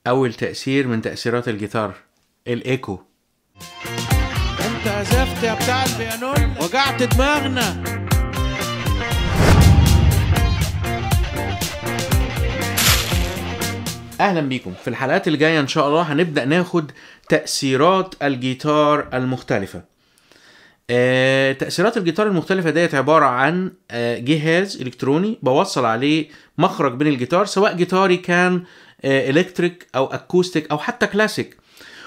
أول تأثير من تأثيرات الجيتار الإيكو انت عزفت يا بتاع البيانون وجعت دماغنا اهلا بيكم في الحلقات اللي جايه ان شاء الله هنبدا ناخد تاثيرات الجيتار المختلفه آه، تاثيرات الجيتار المختلفه ديت عباره عن آه، جهاز الكتروني بوصل عليه مخرج بين الجيتار سواء جيتاري كان آه، الكتريك او اكوستيك او حتى كلاسيك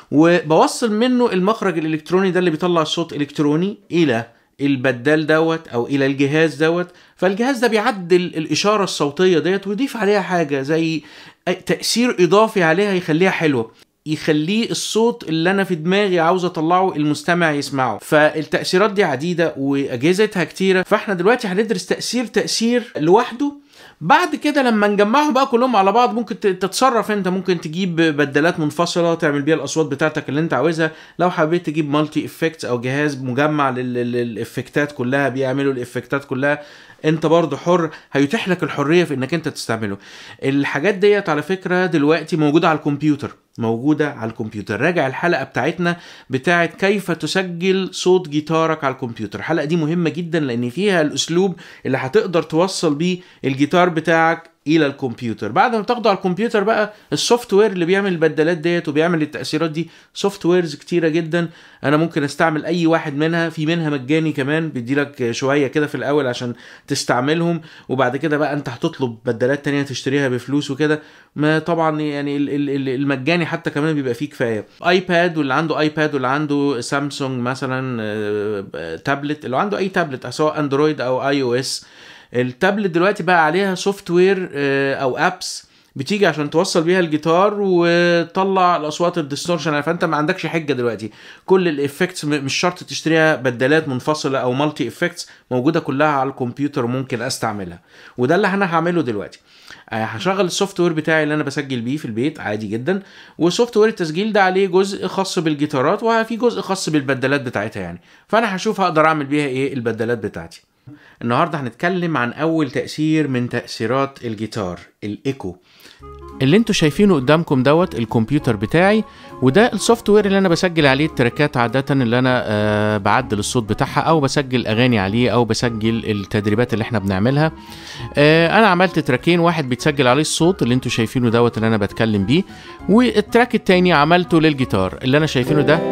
وبوصل منه المخرج الالكتروني ده اللي بيطلع صوت الكتروني الى البدال دوت او الى الجهاز دوت فالجهاز ده بيعدل الاشاره الصوتيه ديت ويضيف عليها حاجه زي تاثير اضافي عليها يخليها حلوه يخليه الصوت اللي انا في دماغي عاوز اطلعه المستمع يسمعه فالتاثيرات دي عديده واجهزتها كتيره فاحنا دلوقتي هندرس تاثير تاثير لوحده بعد كده لما نجمعهم بقى كلهم على بعض ممكن ت- تتصرف انت ممكن تجيب بدلات منفصله تعمل بيها الاصوات بتاعتك اللي انت عاوزها لو حبيت تجيب مالتي افكتس او جهاز مجمع لل- لل- للافكتات كلها بيعملوا الافكتات كلها انت برضه حر هيتيح لك الحريه في انك انت تستعمله الحاجات ديت على فكره دلوقتي موجوده على الكمبيوتر موجوده على الكمبيوتر راجع الحلقه بتاعتنا بتاعت كيف تسجل صوت جيتارك على الكمبيوتر الحلقه دي مهمه جدا لان فيها الاسلوب اللي هتقدر توصل بيه الجيتار بتاعك الى الكمبيوتر بعد ما تاخده على الكمبيوتر بقى السوفت وير اللي بيعمل البدلات ديت وبيعمل التاثيرات دي سوفت ويرز كتيره جدا انا ممكن استعمل اي واحد منها في منها مجاني كمان بيديلك شويه كده في الاول عشان تستعملهم وبعد كده بقى انت هتطلب بدلات تانية تشتريها بفلوس وكده ما طبعا يعني ال- ال- ال- المجاني حتى كمان بيبقى فيه كفايه ايباد واللي عنده ايباد واللي عنده سامسونج مثلا آه، تابلت اللي عنده اي تابلت سواء اندرويد او اي او اس التابلت دلوقتي بقى عليها سوفت وير آه، او ابس بتيجي عشان توصل بيها الجيتار وتطلع الاصوات الديستورشن فانت ما عندكش حجه دلوقتي كل الافكتس مش شرط تشتريها بدلات منفصله او مالتي افكتس موجوده كلها على الكمبيوتر وممكن استعملها وده اللي انا هعمله دلوقتي آه، هشغل السوفت وير بتاعي اللي انا بسجل بيه في البيت عادي جدا والسوفت وير التسجيل ده عليه جزء خاص بالجيتارات وفي جزء خاص بالبدلات بتاعتها يعني فانا هشوف هقدر اعمل بيها ايه البدلات بتاعتي النهارده هنتكلم عن اول تاثير من تاثيرات الجيتار الايكو اللي انتوا شايفينه قدامكم دوت الكمبيوتر بتاعي وده السوفت وير اللي انا بسجل عليه التراكات عاده اللي انا آه بعدل الصوت بتاعها او بسجل اغاني عليه او بسجل التدريبات اللي احنا بنعملها آه انا عملت تراكين واحد بيتسجل عليه الصوت اللي انتوا شايفينه دوت اللي انا بتكلم بيه والتراك التاني عملته للجيتار اللي انا شايفينه ده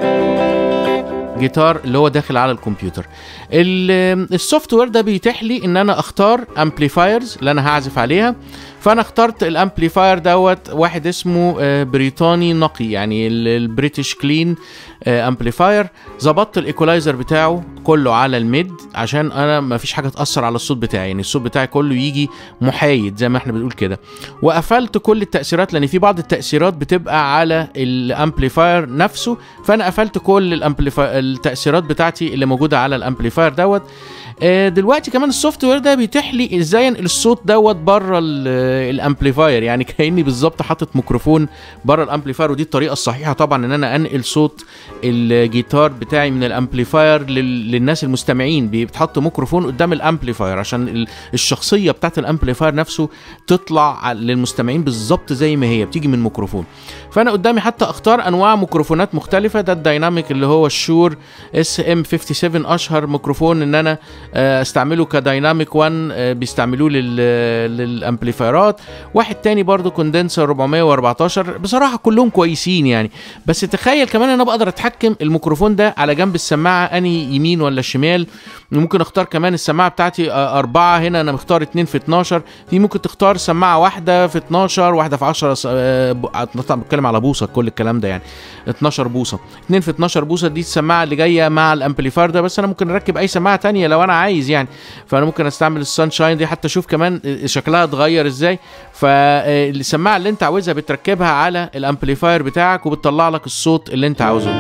جيتار اللي هو داخل على الكمبيوتر ال- السوفت وير ده بيتيح لي ان انا اختار امبليفايرز اللي انا هعزف عليها فانا اخترت الامبليفاير دوت واحد اسمه آه، بريطاني نقي يعني ال- البريتش كلين امبليفاير ظبطت الايكولايزر بتاعه كله على الميد عشان انا ما فيش حاجه تاثر على الصوت بتاعي يعني الصوت بتاعي كله يجي محايد زي ما احنا بنقول كده وقفلت كل التاثيرات لان في بعض التاثيرات بتبقى على الامبليفاير نفسه فانا قفلت كل الامبليفاير التاثيرات بتاعتي اللي موجوده على الامبليفاير دوت آه، دلوقتي كمان السوفت وير ده بيتيح لي ازاي انقل الصوت دوت بره ال- الامبليفاير يعني كاني بالظبط حاطط ميكروفون بره الامبليفاير ودي الطريقه الصحيحه طبعا ان انا انقل صوت الجيتار بتاعي من الامبليفاير لل- للناس المستمعين بيتحط ميكروفون قدام الامبليفاير عشان ال- الشخصيه بتاعت الامبليفاير نفسه تطلع على- للمستمعين بالظبط زي ما هي بتيجي من ميكروفون فانا قدامي حتى اختار انواع ميكروفونات مختلفه ده الدايناميك اللي هو الشور اس ام 57 اشهر ميكروفون ان انا آه، استعمله كدايناميك 1 آه، بيستعملوه لل- للامبليفايرات واحد تاني برضو كوندنسر 414 بصراحه كلهم كويسين يعني بس تخيل كمان انا بقدر اتحكم الميكروفون ده على جنب السماعه انهي يمين ولا شمال ممكن اختار كمان السماعه بتاعتي آه، أربعة هنا انا مختار اتنين في 12 في ممكن تختار سماعه واحده في 12 واحده في 10 س- آه، ب- طبعا بتكلم على بوصه كل الكلام ده يعني 12 بوصه 2 في 12 بوصه دي السماعه اللي جايه مع الامبليفاير ده بس انا ممكن اركب اي سماعه تانية لو انا عايز يعني فانا ممكن استعمل السانشاين دي حتى اشوف كمان شكلها اتغير ازاي فالسماعه اللي انت عاوزها بتركبها على الامبليفاير بتاعك وبتطلع لك الصوت اللي انت عاوزه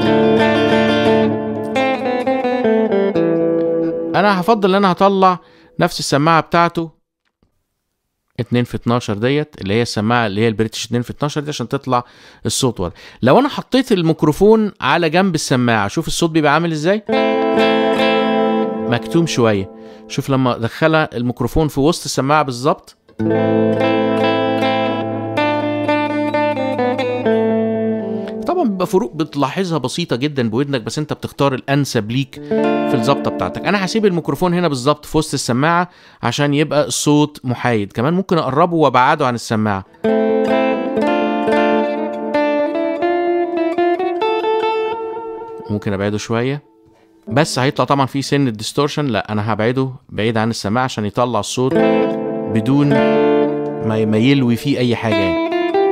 انا هفضل ان انا هطلع نفس السماعه بتاعته 2 في 12 ديت اللي هي السماعه اللي هي البريتش 2 في 12 دي عشان تطلع الصوت واضح لو انا حطيت الميكروفون على جنب السماعه شوف الصوت بيبقى عامل ازاي مكتوم شويه شوف لما ادخلها الميكروفون في وسط السماعه بالظبط طبعا بيبقى فروق بتلاحظها بسيطه جدا بودنك بس انت بتختار الانسب ليك في الظبطه بتاعتك انا هسيب الميكروفون هنا بالظبط في وسط السماعه عشان يبقى الصوت محايد كمان ممكن اقربه وابعده عن السماعه ممكن ابعده شويه بس هيطلع طبعا في سن الديستورشن لا انا هبعده بعيد عن السماعه عشان يطلع الصوت بدون ما ما يلوي فيه اي حاجه يعني.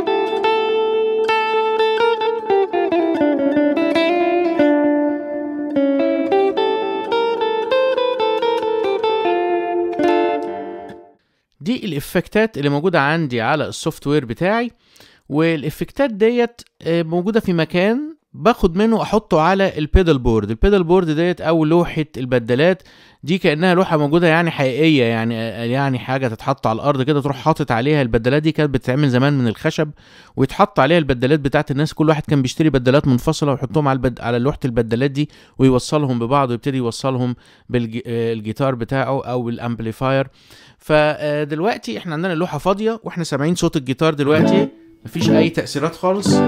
دي الافكتات اللي موجوده عندي على السوفت وير بتاعي والافكتات ديت آه، موجوده في مكان باخد منه احطه على البيدال بورد البيدال بورد ديت او لوحه البدلات دي كانها لوحه موجوده يعني حقيقيه يعني يعني حاجه تتحط على الارض كده تروح حاطط عليها البدلات دي كانت بتتعمل زمان من الخشب ويتحط عليها البدلات بتاعت الناس كل واحد كان بيشتري بدلات منفصله ويحطهم على البد... على لوحه البدلات دي ويوصلهم ببعض ويبتدي يوصلهم بالجيتار بتاعه او بالامبليفاير فدلوقتي احنا عندنا اللوحه فاضيه واحنا سامعين صوت الجيتار دلوقتي مفيش اي تاثيرات خالص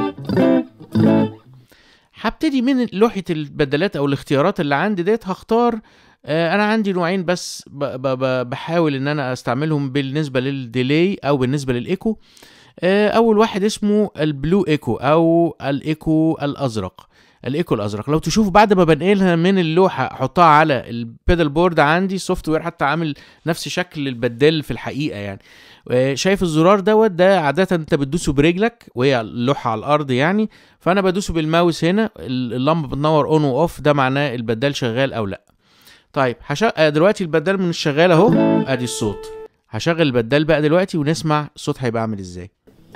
هبتدي من لوحه البدلات او الاختيارات اللي عندي ديت هختار آه، انا عندي نوعين بس ب- ب- ب- بحاول ان انا استعملهم بالنسبه للديلي او بالنسبه للايكو آه، اول واحد اسمه البلو ايكو او الايكو الازرق الايكو الازرق لو تشوف بعد ما بنقلها من اللوحه احطها على البيدال بورد عندي السوفت وير حتى عامل نفس شكل البدال في الحقيقه يعني آه، شايف الزرار دوت ده عاده انت بتدوسه برجلك وهي اللوحه على الارض يعني فانا بدوسه بالماوس هنا ال- اللمبه بتنور اون واوف ده معناه البدال شغال او لا طيب هشغل دلوقتي البدال من الشغال اهو ادي الصوت هشغل البدال بقى دلوقتي ونسمع الصوت هيبقى عامل ازاي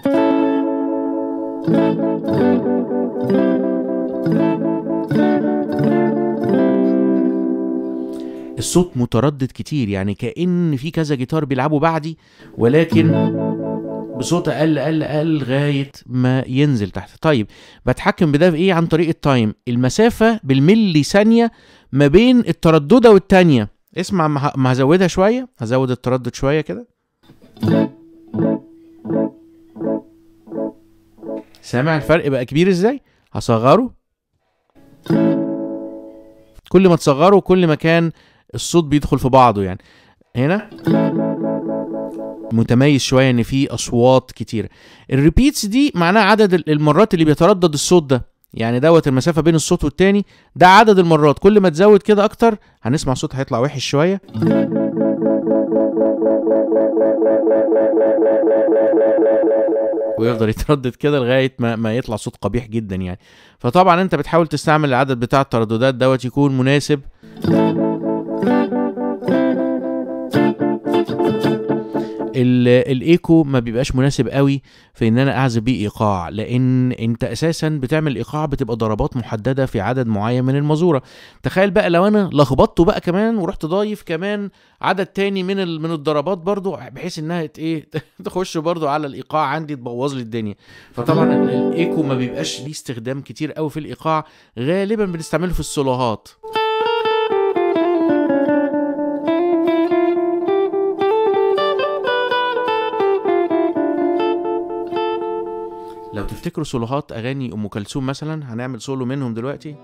الصوت متردد كتير يعني كأن في كذا جيتار بيلعبوا بعدي ولكن بصوت اقل اقل اقل لغايه ما ينزل تحت طيب بتحكم بده بايه عن طريق التايم المسافه بالملي ثانيه ما بين التردده والتانيه اسمع ما ه- ما هزودها شويه هزود التردد شويه كده سامع الفرق بقى كبير ازاي هصغره كل ما تصغره كل ما كان الصوت بيدخل في بعضه يعني هنا متميز شويه ان في اصوات كتير الريبيتس دي معناها عدد ال- المرات اللي بيتردد الصوت ده يعني دوت المسافه بين الصوت والتاني ده عدد المرات كل ما تزود كده اكتر هنسمع صوت هيطلع وحش شويه ويفضل يتردد كده لغايه ما ما يطلع صوت قبيح جدا يعني فطبعا انت بتحاول تستعمل العدد بتاع الترددات دوت يكون مناسب ال- الايكو ما بيبقاش مناسب قوي في ان انا اعزف بيه ايقاع لان انت اساسا بتعمل ايقاع بتبقى ضربات محدده في عدد معين من المزوره تخيل بقى لو انا لخبطته بقى كمان ورحت ضايف كمان عدد تاني من ال- من الضربات برضو بحيث انها ت- ايه تخش برضو على الايقاع عندي تبوظ لي الدنيا فطبعا ال- الايكو ما بيبقاش ليه استخدام كتير قوي في الايقاع غالبا بنستعمله في السولوهات لو تفتكروا سولوهات اغاني ام كلثوم مثلا هنعمل سولو منهم دلوقتي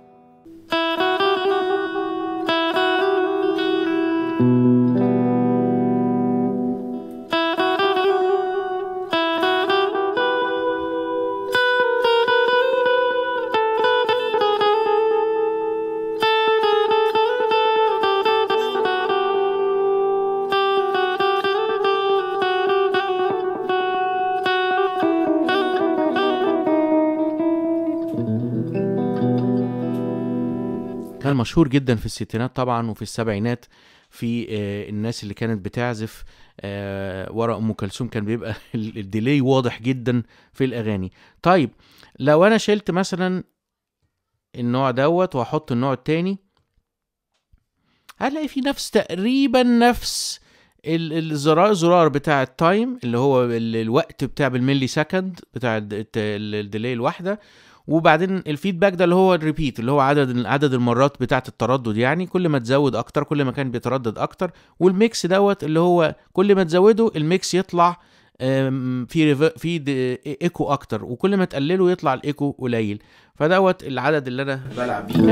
كان مشهور جدا في الستينات طبعا وفي السبعينات في آه، الناس اللي كانت بتعزف آه، ورا ام كلثوم كان بيبقى ال- الديلي واضح جدا في الاغاني طيب لو انا شلت مثلا النوع دوت واحط النوع التاني هلاقي في نفس تقريبا نفس ال- الزرار الزرار بتاع التايم اللي هو ال- الوقت بتاع بالملي سكند بتاع الد- الت- ال- الديلي الواحده وبعدين الفيدباك ده اللي هو الريبيت اللي هو عدد عدد المرات بتاعه التردد يعني كل ما تزود اكتر كل ما كان بيتردد اكتر والميكس دوت اللي هو كل ما تزوده الميكس يطلع آم، في ريف... في د... ايكو اكتر وكل ما تقلله يطلع الايكو قليل فدوت العدد اللي انا بلعب بيه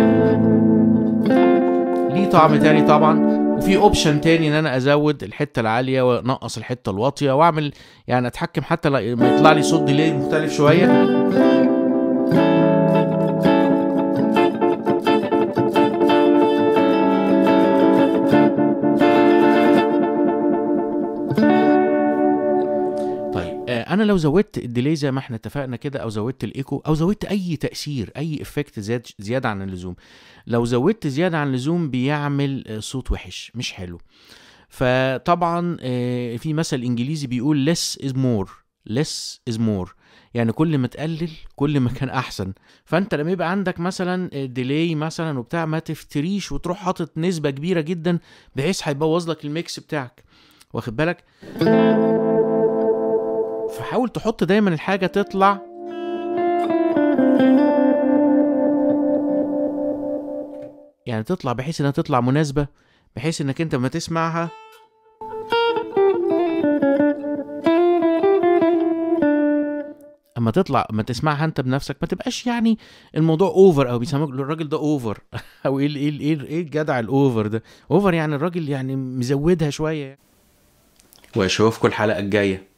ليه طعم تاني طبعا وفي اوبشن تاني ان انا ازود الحته العاليه وانقص الحته الواطيه واعمل يعني اتحكم حتى لما يطلع لي صوت ديلي مختلف شويه طيب آه، انا لو زودت الديلي زي ما احنا اتفقنا كده او زودت الايكو او زودت اي تاثير اي افكت زياد زياده عن اللزوم لو زودت زياده عن اللزوم بيعمل آه، صوت وحش مش حلو فطبعا آه، في مثل انجليزي بيقول less is more less is more يعني كل ما تقلل كل ما كان احسن فانت لما يبقى عندك مثلا ديلي مثلا وبتاع ما تفتريش وتروح حاطط نسبه كبيره جدا بحيث هيبوظ لك الميكس بتاعك واخد بالك فحاول تحط دايما الحاجه تطلع يعني تطلع بحيث انها تطلع مناسبه بحيث انك انت لما تسمعها اما تطلع اما تسمعها انت بنفسك ما تبقاش يعني الموضوع اوفر او بيسموك الراجل ده اوفر او ايه ال- ايه ال- ايه ال- ايه الجدع الاوفر ده اوفر يعني الراجل يعني مزودها شويه واشوفكم الحلقه الجايه